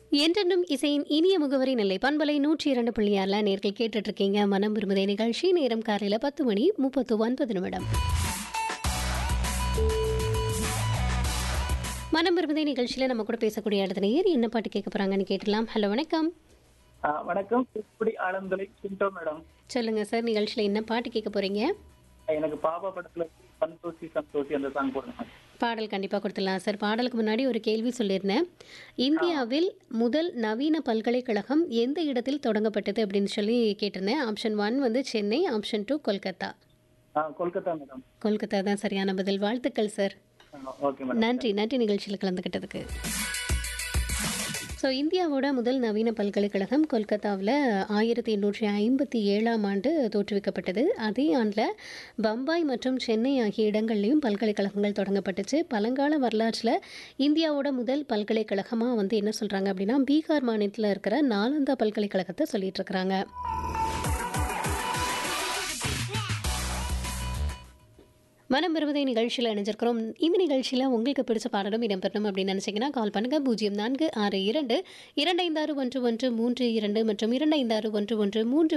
என்றென்றும் இசையின் இனிய முகவரி நெல்லை பண்பலை நூற்றி இரண்டு புள்ளியாரில் நேர்கள் கேட்டுட்டு இருக்கீங்க மனம் விரும்புதே நிகழ்ச்சி நேரம் காலையில் பத்து மணி முப்பத்து ஒன்பது நிமிடம் மனம் விரும்புதே நிகழ்ச்சியில் நம்ம கூட பேசக்கூடிய அடுத்த நேர் என்ன பாட்டு கேட்க போறாங்கன்னு கேட்டலாம் ஹலோ வணக்கம் ஆ, வணக்கம் தூத்துக்குடி ஆனந்தலை சிண்டோ மேடம் சொல்லுங்க சார் நிகழ்ச்சியில் என்ன பாட்டு கேட்க போறீங்க எனக்கு பாபா படத்துல சந்தோஷி சந்தோஷி அந்த சாங் போடுங்க பாடல் கண்டிப்பாக கொடுத்துடலாம் சார் பாடலுக்கு முன்னாடி ஒரு கேள்வி சொல்லியிருந்தேன் இந்தியாவில் முதல் நவீன பல்கலைக்கழகம் எந்த இடத்தில் தொடங்கப்பட்டது அப்படின்னு சொல்லி கேட்டிருந்தேன் ஆப்ஷன் ஒன் வந்து சென்னை ஆப்ஷன் டூ கொல்கத்தா ஆ கொல்கத்தா மேடம் கொல்கத்தா தான் சரியான பதில் வாழ்த்துக்கள் சார் ஓகே மேடம் நன்றி நன்றி நிகழ்ச்சியில் கலந்துக்கிட்டதுக்கு ஸோ இந்தியாவோட முதல் நவீன பல்கலைக்கழகம் கொல்கத்தாவில் ஆயிரத்தி எண்ணூற்றி ஐம்பத்தி ஏழாம் ஆண்டு தோற்றுவிக்கப்பட்டது அதே ஆண்டில் பம்பாய் மற்றும் சென்னை ஆகிய இடங்கள்லையும் பல்கலைக்கழகங்கள் தொடங்கப்பட்டுச்சு பழங்கால வரலாற்றில் இந்தியாவோட முதல் பல்கலைக்கழகமாக வந்து என்ன சொல்கிறாங்க அப்படின்னா பீகார் மாநிலத்தில் இருக்கிற நாலந்தா பல்கலைக்கழகத்தை சொல்லிட்டு இருக்கிறாங்க மனம் விரும்புதை நிகழ்ச்சியில் இணைஞ்சிருக்கிறோம் இந்த நிகழ்ச்சியில் உங்களுக்கு பிடிச்ச பாடலும் இடம்பெறணும் அப்படின்னு நினச்சிங்கன்னா கால் பண்ணுங்கள் பூஜ்ஜியம் நான்கு ஆறு இரண்டு இரண்டு ஐந்தாறு ஒன்று ஒன்று மூன்று இரண்டு மற்றும் இரண்டு ஐந்தாறு ஒன்று ஒன்று மூன்று